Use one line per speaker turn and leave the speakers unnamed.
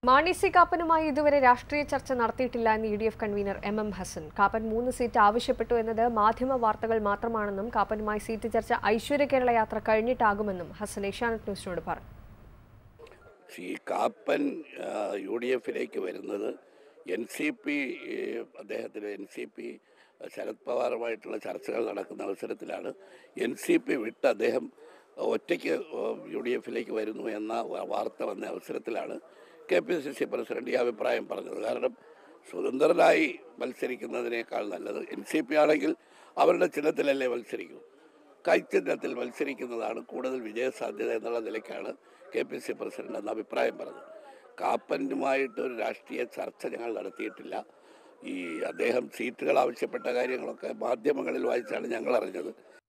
Mani C കാപ്പനുമായി ഇതുവരെ രാഷ്ട്രീയ ചർച്ച നടത്തിയിട്ടില്ല എന്ന് U D F convener M M Hassan Kappan മൂന്ന് സീറ്റ് ആവശ്യപ്പെട്ടു എന്നത് മാധ്യമ വാർത്തകൾ മാത്രമാണെന്നും കാപ്പനുമായി സീറ്റ് ചർച്ച ഐശ്വര്യ കേരള യാത്ര കഴിഞ്ഞിട്ടാകുമെന്നും ഹസൻ ഏഷ്യാനെറ്റ് ന്യൂസിനോട് പറഞ്ഞു
ഈ കാപ്പൻ ആ, യു ഡി എഫിലേക്ക് വരുന്നത് എൻ സി പി അദ്ദേഹത്തിന് എൻ സി പി ശരത് പവാറുമായിട്ടുള്ള ചർച്ചകൾ നടക്കുന്ന അവസരത്തിലാണ് എൻ സി പി വിട്ട് അദ്ദേഹം ഒറ്റയ്ക്ക് യു ഡി എഫിലേക്ക് വരുന്നു എന്ന വ- വാർത്ത വന്ന അവസരത്തിലാണ് K P C C president ഈ അഭിപ്രായം പറഞ്ഞത് കാരണം സ്വതന്ത്രരായി മത്സരിക്കുന്നതിനേക്കാൾ നല്ലത് എൻ സി പി ആണെങ്കിൽ അവരുടെ ചിഹ്നത്തിലല്ലേ മത്സരിക്കൂ കൈച്ചിഹ്നത്തിൽ മത്സരിക്കുന്നതാണ് കൂടുതൽ വിജയസാധ്യത എന്നുള്ള നിലയ്ക്കാണ് കെ പി സി പ്രസിഡന്റ് എന്ന അഭിപ്രായം പറഞ്ഞത് കാപ്പനുമായിട്ട് ഒരു രാഷ്ട്രീയ ചർച്ച ഞങ്ങൾ നടത്തിയിട്ടില്ല ഈ അദ്ദേഹം സീറ്റുകൾ ആവശ്യപ്പെട്ട കാര്യങ്ങളൊക്കെ മാധ്യമങ്ങളിൽ വായിച്ചാണ് ഞങ്ങൾ അറിഞ്ഞത്